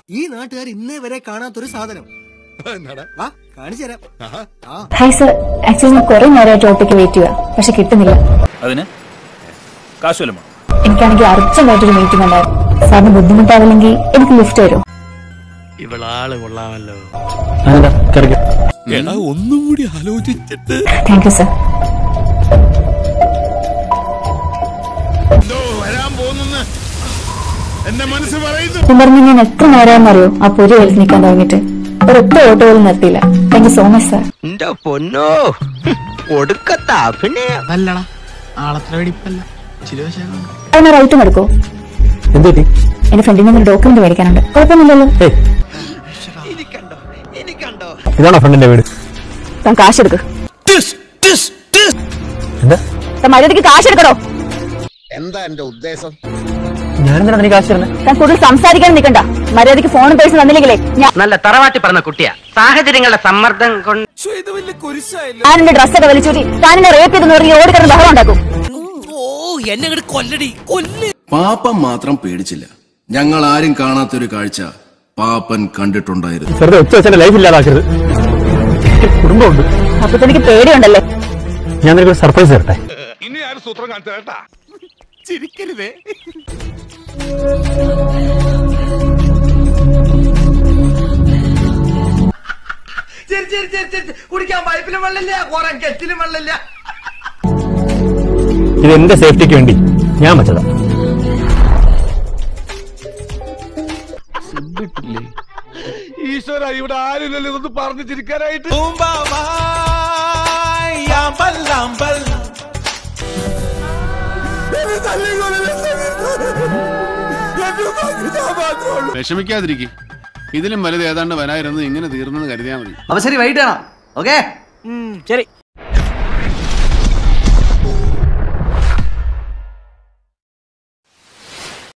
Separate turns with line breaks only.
ഈ നാട്ടുകാർ ഇന്നേ വരെ കാണാത്തൊരു സാധനം വാ കാണിച്ചു തരാം ആ
ഹായ് സർ ആക്ച്വലി ഞാൻ കുറെ നേരമായിട്ട് ഓട്ടോയ്ക്ക് വെയിറ്റ് ചെയ്യുക പക്ഷെ കിട്ടുന്നില്ല
അതിന് കാശുവല്ലമോ
എനിക്കാണെങ്കിൽ അർജന്റായിട്ടൊരു മീറ്റിംഗ് ഉണ്ടായിരുന്നു സാറിന് ബുദ്ധിമുട്ടാവില്ലെങ്കിൽ എനിക്ക് ലിഫ്റ്റ് തരുമോ
ഇവളാള് കൊള്ളാമല്ലോ
എടാ ഒന്നുകൂടി ആലോചിച്ചിട്ട്
താങ്ക് യു സർ
എന്തോ വരാൻ പോകുന്നെന്ന് എന്റെ മനസ്സ് പറയുന്നു
ഞാൻ പറഞ്ഞു ഞാൻ എത്ര നേരമാണെന്നറിയോ ആ പൊരി വലിച്ച് നിൽക്കാൻ തുടങ്ങിയിട്ട് ഒരൊറ്റ ഓട്ടോ പോലും നിർത്തിയില്ല thank you so much sir
എന്റെ പൊന്നോ ഒടുക്കത്ത അഭിനയം
അല്ലടാ ആളത്ര വെടിപ്പല്ല ചില വശങ്ങൾ
അതിന് റൈറ്റും എടുക്കോ എന്റെ ഫ്രണ്ടിന് ഒരു ഡോക്യുമെന്റ് മേടിക്കാനുണ്ട് കുഴപ്പമൊന്നുമില്ലല്ലോ
ഇതാണോ ഫ്രണ്ടിന്റെ വീട്
താൻ കാശ് എടുക്ക് താൻ മര്യാദയ്ക്ക് കാശ് എടുക്കണോ
എന്താ എന്റെ ഉദ്ദേശം
ഞാനെന്തിനാ നീ കാശ് തരുന്നത്
താൻ കൂടുതൽ സംസാരിക്കാൻ നിൽക്കണ്ട മര്യാദയ്ക്ക് ഫോണും പൈസ തന്നില്ലെങ്കിലേ ഞാൻ
നല്ല തറവാട്ടി പറഞ്ഞ കുട്ടിയാ സാഹചര്യങ്ങളുടെ സമ്മർദ്ദം കൊണ്ട്
ഞാൻ എന്റെ ഡ്രസ്സൊക്കെ വലിച്ചൂരി താൻ എന്നെ റേപ്പ് ചെയ്തെന്ന് പറഞ്ഞ് ഓടിക്കിടന്ന് ബഹളം ഉണ്ടാക്കും
പാപ്പൻ മാത്രം പേടിച്ചില്ല ഞങ്ങൾ ആരും കാണാത്തൊരു കാഴ്ച പാപ്പൻ കണ്ടിട്ടുണ്ടായിരുന്നു
വെറുതെ ഒച്ച വെച്ചെന്റെ ലൈഫ് ഇല്ലാതാക്കരുത് കുടുംബമുണ്ട്
അപ്പൊ തനിക്ക് പേടിയുണ്ടല്ലേ
ഞാൻ നിനക്ക് ഒരു സർപ്രൈസ് തരട്ടെ
ഇനി ആരും സൂത്രം കാണിച്ചു കേട്ടാ ചിരിക്കരുതേ
കുടിക്കാൻ പൈപ്പിലും വെള്ളമില്ല കുറെ കെറ്റിലും വെള്ളമില്ല
ഇത് എന്റെ സേഫ്റ്റിക്ക് വേണ്ടി ഞാൻ വെച്ചതാ
ഈശ്വര ഇവിടെ ആരുമില്ലല്ലോ ഇതൊന്ന് പറഞ്ഞു ചിരിക്കാനായിട്ട്
വിഷമിക്കാതിരിക്കും ഇതിലും വലുത് ഏതാണ്ട് വരായിരുന്നു ഇങ്ങനെ തീർന്നെന്ന് കരുതിയാൽ മതി
അപ്പൊ ശരി വൈകിട്ട് കാണാം ഓക്കേ
ശരി